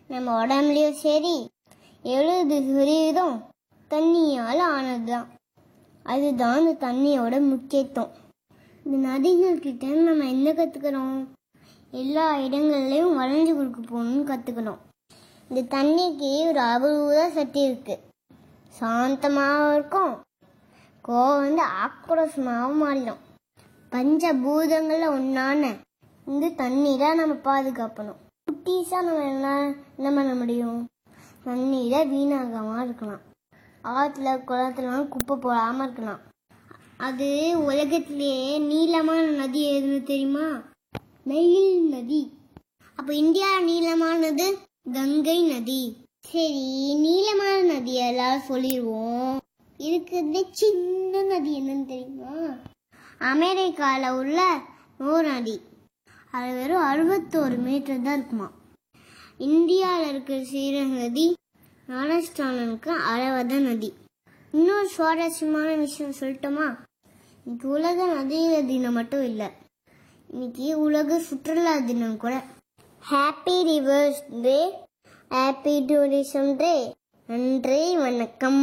நம்ம உடம்புலயும் சரி எழுபது சதவீதம் தண்ணியால் ஆனதுதான் அதுதான் இந்த தண்ணியோட முக்கியத்துவம் இந்த நதிகள் கிட்ட நம்ம என்ன கத்துக்கிறோம் எல்லா இடங்கள்லயும் வளைஞ்சு கொடுக்க போகணும்னு கத்துக்கணும் இந்த தண்ணிக்கு ஒரு அபூர்வ சக்தி இருக்கு சாந்தமாகவும் இருக்கும் கோவம் வந்து ஆக்ரோஷமாகவும் மாறிடும் பஞ்சபூதங்கள்ல ஒன்னான இந்த தண்ணீரை நம்ம பாதுகாக்கணும் குட்டீஸா நம்ம என்ன என்ன பண்ண முடியும் தண்ணீரை வீணாகாம இருக்கலாம் ஆத்துல குளத்துலாம் குப்பை போடாம இருக்கலாம் அது உலகத்திலேயே நீளமான நதி எதுன்னு தெரியுமா நைல் நதி அப்ப இந்தியா நீளமானது கங்கை நதி சரி நீளமான நதி எல்லாரும் சொல்லிடுவோம் இருக்கிறது சின்ன நதி என்னன்னு தெரியுமா அமெரிக்கால உள்ள நோ நதி அது வெறும் அறுபத்தோரு மீட்டர் தான் இருக்குமா இந்தியாவில் இருக்கிற சீரக நதி ராஜஸ்தானுக்கு அறவத நதி இன்னொரு சுவாரஸ்யமான விஷயம் சொல்லட்டுமா இன்னைக்கு உலக நதிகள் தினம் மட்டும் இல்லை இன்னைக்கு உலக சுற்றுலா தினம் கூட happy rivers day happy tourism day நன்றி வணக்கம்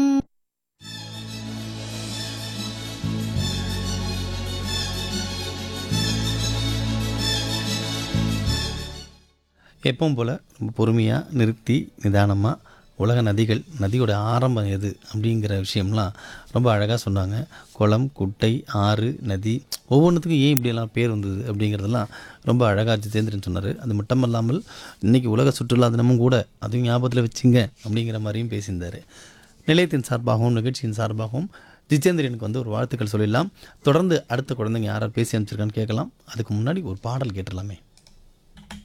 எப்பவும் போல் ரொம்ப பொறுமையாக நிறுத்தி நிதானமாக உலக நதிகள் நதியோட ஆரம்பம் எது அப்படிங்கிற விஷயம்லாம் ரொம்ப அழகாக சொன்னாங்க குளம் குட்டை ஆறு நதி ஒவ்வொன்றுத்துக்கும் ஏன் இப்படியெல்லாம் பேர் வந்தது அப்படிங்கிறதெல்லாம் ரொம்ப அழகாக ஜிதேந்திரன் சொன்னார் அது மட்டும் இல்லாமல் இன்றைக்கி உலக சுற்றுலா தினமும் கூட அதையும் ஞாபகத்தில் வச்சுங்க அப்படிங்கிற மாதிரியும் பேசியிருந்தார் நிலையத்தின் சார்பாகவும் நிகழ்ச்சியின் சார்பாகவும் ஜிதேந்திரனுக்கு வந்து ஒரு வாழ்த்துக்கள் சொல்லிடலாம் தொடர்ந்து அடுத்த குழந்தைங்க யாராவது பேசி அனுப்பிச்சிருக்கான்னு கேட்கலாம் அதுக்கு முன்னாடி ஒரு பாடல் கேட்டுடலாமே